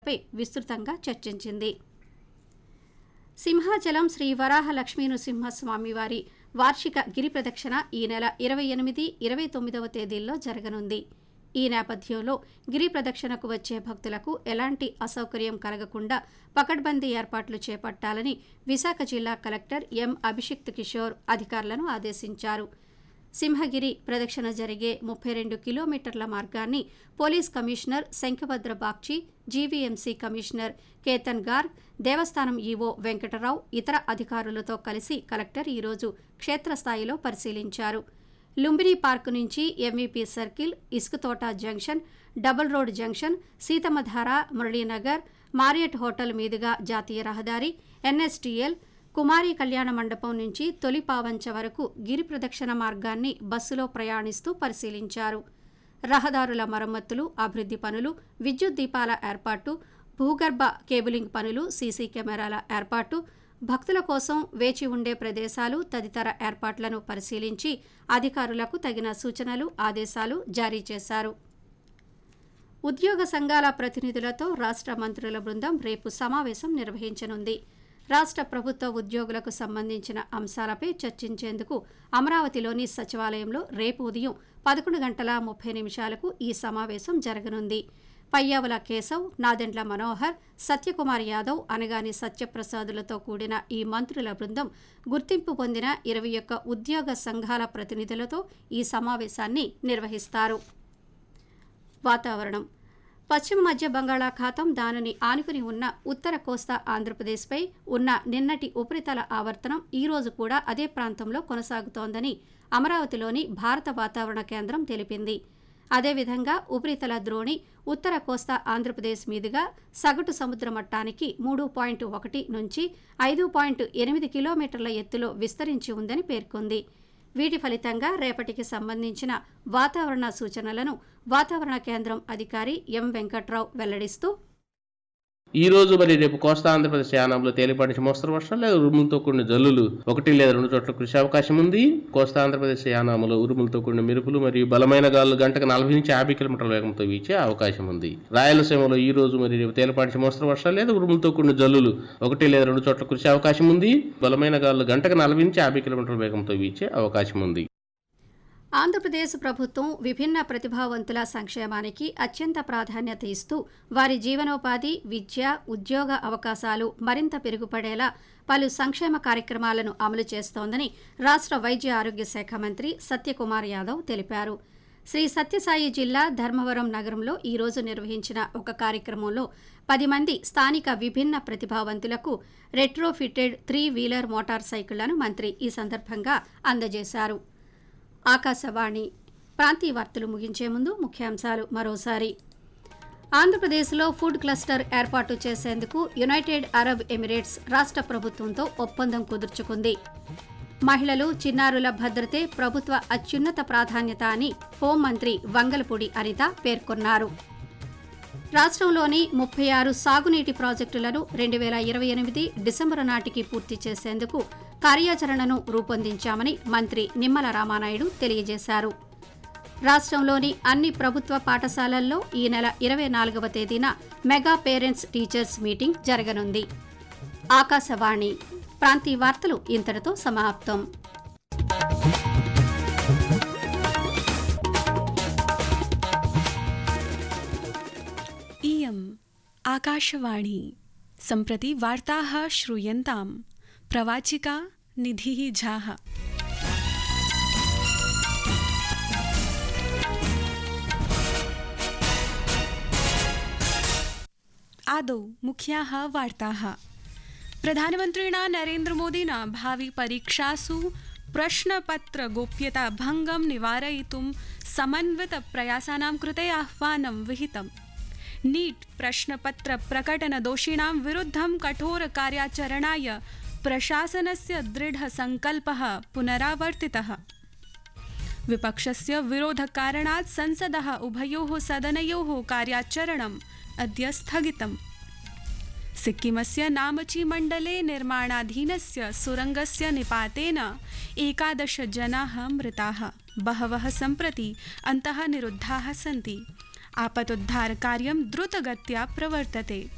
పై విస్తృతంగా చర్చించింది సింహాచలం శ్రీ వరాహ లక్ష్మీ నృసింహస్వామి వారి వార్షిక గిరి ప్రదక్షిణ ఈ నెల ఇరవై ఎనిమిది ఇరవై తొమ్మిదవ తేదీల్లో జరగనుంది ఈ నేపథ్యంలో గిరి ప్రదక్షిణకు వచ్చే భక్తులకు ఎలాంటి అసౌకర్యం కలగకుండా పకడ్బందీ ఏర్పాట్లు చేపట్టాలని విశాఖ జిల్లా కలెక్టర్ ఎం అభిషిక్త్ కిషోర్ అధికారులను ఆదేశించారు సింహగిరి ప్రదక్షిణ జరిగే ముప్పై రెండు కిలోమీటర్ల మార్గాన్ని police commissioner Shankhabrata Bagchi GVMC commissioner Ketan Garg దేవస్థానం ఈవో వెంకటరావు ఇతర అధికారులతో కలిసి కలెక్టర్ ఈరోజు క్షేత్రస్థాయిలో పరిశీలించారు లుంబిని పార్క్ నుంచి MVP circle Isukathota junction double road junction Seethammadhara Muralinagar Marriott hotel మీదుగా జాతీయ రహదారి ఎన్ఎస్టీఎల్ కుమారి కళ్యాణ మండపం నుంచి తొలి పావంచ వరకు గిరి ప్రదక్షిణ మార్గాన్ని బస్సులో ప్రయాణిస్తూ పరిశీలించారు రహదారుల మరమ్మతులు అభివృద్ధి పనులు విద్యుత్ దీపాల ఏర్పాటు భూగర్భ కేబులింగ్ పనులు సీసీ కెమెరాల ఏర్పాటు భక్తుల కోసం వేచి ఉండే ప్రదేశాలు తదితర ఏర్పాట్లను పరిశీలించి అధికారులకు తగిన సూచనలు ఆదేశాలు జారీ చేశారు ఉద్యోగ సంఘాల ప్రతినిధులతో రాష్ట్ర మంత్రుల బృందం రేపు సమావేశం నిర్వహించనుంది రాష్ట్ర ప్రభుత్వ ఉద్యోగులకు సంబంధించిన అంశాలపై చర్చించేందుకు అమరావతిలోని సచివాలయంలో రేపు ఉదయం పదకొండు గంటల ముప్పై నిమిషాలకు ఈ సమావేశం జరగనుంది పయ్యావుల కేశవ్ నాదెండ్ల మనోహర్ సత్యకుమార్ యాదవ్ అనగాని సత్యప్రసాదులతో కూడిన ఈ మంత్రుల బృందం గుర్తింపు పొందిన ఇరవై ఒక్క ఉద్యోగ సంఘాల ప్రతినిధులతో ఈ సమావేశాన్ని నిర్వహిస్తారు వాతావరణం పశ్చిమ మధ్య బంగాళాఖాతం దానిని ఆనుకుని ఉన్న ఉత్తర కోస్తా ఆంధ్రప్రదేశ్పై ఉన్న నిన్నటి ఉపరితల ఆవర్తనం ఈ రోజు కూడా అదే ప్రాంతంలో కొనసాగుతోందని అమరావతిలోని భారత వాతావరణ కేంద్రం తెలిపింది అదేవిధంగా ఉపరితల ద్రోణి ఉత్తర కోస్తా ఆంధ్రప్రదేశ్ మీదుగా సగటు సముద్ర మట్టానికి మూడు పాయింట్ ఒకటి నుంచి ఐదు పాయింట్ ఎనిమిది కిలోమీటర్ల ఎత్తులో విస్తరించి ఉందని పేర్కొంది వీటి ఫలితంగా రేపటికి సంబంధించిన వాతావరణ సూచనలను వాతావరణ కేంద్రం అధికారి ఎం వెంకట్రావు వెల్లడిస్తూ ఈ రోజు మరి రేపు కోస్తా ఆంధ్రప్రదేశ్ యానంలో తేలిపాటి నుంచి మోస్తరు వర్షాలు లేదా ఉరుములతో కూడిన జల్లులు ఒకటి లేదా రెండు చోట్ల కురిసే అవకాశం ఉంది కోస్తా ఆంధ్రప్రదేశ్ యానాములో ఉరుములతో కూడిన మెరుపులు మరియు బలమైన గాలులు గంటకు నలభై నుంచి యాభై కిలోమీటర్ల వేగంతో వీచే అవకాశం ఉంది రాయలసీమలో ఈ రోజు మరి రేపు తేలిపాటి నుంచి మోస్తరు వర్షాలు లేదా ఉరుములతో కూడిన జల్లులు ఒకటి లేదా రెండు చోట్ల కురిసే అవకాశం ఉంది బలమైన గాలులు గంటకు నలభై నుంచి యాభై కిలోమీటర్ల వేగంతో వీచే అవకాశం ఉంది ఆంధ్రప్రదేశ్ ప్రభుత్వం విభిన్న ప్రతిభావంతుల సంక్షేమానికి అత్యంత ప్రాధాన్యత ఇస్తూ వారి జీవనోపాధి విద్య ఉద్యోగ అవకాశాలు మరింత పెరుగుపడేలా పలు సంక్షేమ కార్యక్రమాలను అమలు చేస్తోందని రాష్ట్ర వైద్య ఆరోగ్య శాఖ మంత్రి సత్యకుమార్ యాదవ్ తెలిపారు శ్రీ సత్యసాయి జిల్లా ధర్మవరం నగరంలో ఈరోజు నిర్వహించిన ఒక కార్యక్రమంలో పది మంది స్థానిక విభిన్న ప్రతిభావంతులకు రెట్రోఫిటెడ్ త్రీ వీలర్ మోటార్ సైకిళ్లను మంత్రి ఈ సందర్భంగా అందజేశారు ఆకాశవాణి ప్రాంతీయ వార్తలు ముగించే ముందు ముఖ్యాంశాలు మరోసారి ఆంధ్రప్రదేశ్లో ఫుడ్ క్లస్టర్ ఏర్పాటు చేసేందుకు యునైటెడ్ అరబ్ ఎమిరేట్స్ రాష్ట్ర ప్రభుత్వంతో ఒప్పందం కుదుర్చుకుంది మహిళలు చిన్నారుల భద్రతే ప్రభుత్వ అత్యున్నత ప్రాధాన్యత అని హోంమంత్రి వంగలపూడి అనిత పేర్కొన్నారు రాష్ట్రంలోని ముప్పై ఆరు సాగునీటి ప్రాజెక్టులను రెండు వేల ఇరవై ఎనిమిది డిసెంబరు నాటికి పూర్తి చేసేందుకు కార్యాచరణను రూపొందించామని మంత్రి నిమ్మల రామానాయుడు తెలియజేశారు రాష్ట్రంలోని అన్ని ప్రభుత్వ పాఠశాలల్లో ఈ నెల ఇరవై నాలుగవ తేదీన మెగా పేరెంట్స్ టీచర్స్ మీటింగ్ జరగనుంది ఆకాశవాణి ప్రాంతీయ వార్తలు ఇంతటితో సమాప్తం इयम् आकाशवाणी सम्प्रति वार्ताः श्रूयन्तां प्रवाचिका निधिः झाः आदौ मुख्याः वार्ताः प्रधानमन्त्रिणा नरेन्द्रमोदिना भाविपरीक्षासु प्रश्नपत्रगोप्यताभङ्गं निवारयितुं समन्वितप्रयासानां कृते आह्वानं विहितम् नीट् प्रश्नपत्रप्रकटनदोषिणां विरुद्धं कठोरकार्याचरणाय प्रशासनस्य दृढसङ्कल्पः पुनरावर्तितः विपक्षस्य विरोधकारणात् संसदः उभयोः सदनयोः कार्याचरणम् अद्य स्थगितम् सिक्किमस्य नामची मण्डले निर्माणाधीनस्य सुरङ्गस्य निपातेन एकादश जनाः मृताः बहवः सम्प्रति अन्तः निरुद्धाः सन्ति आपतोद्धारकार्यं द्रुतगत्या प्रवर्तते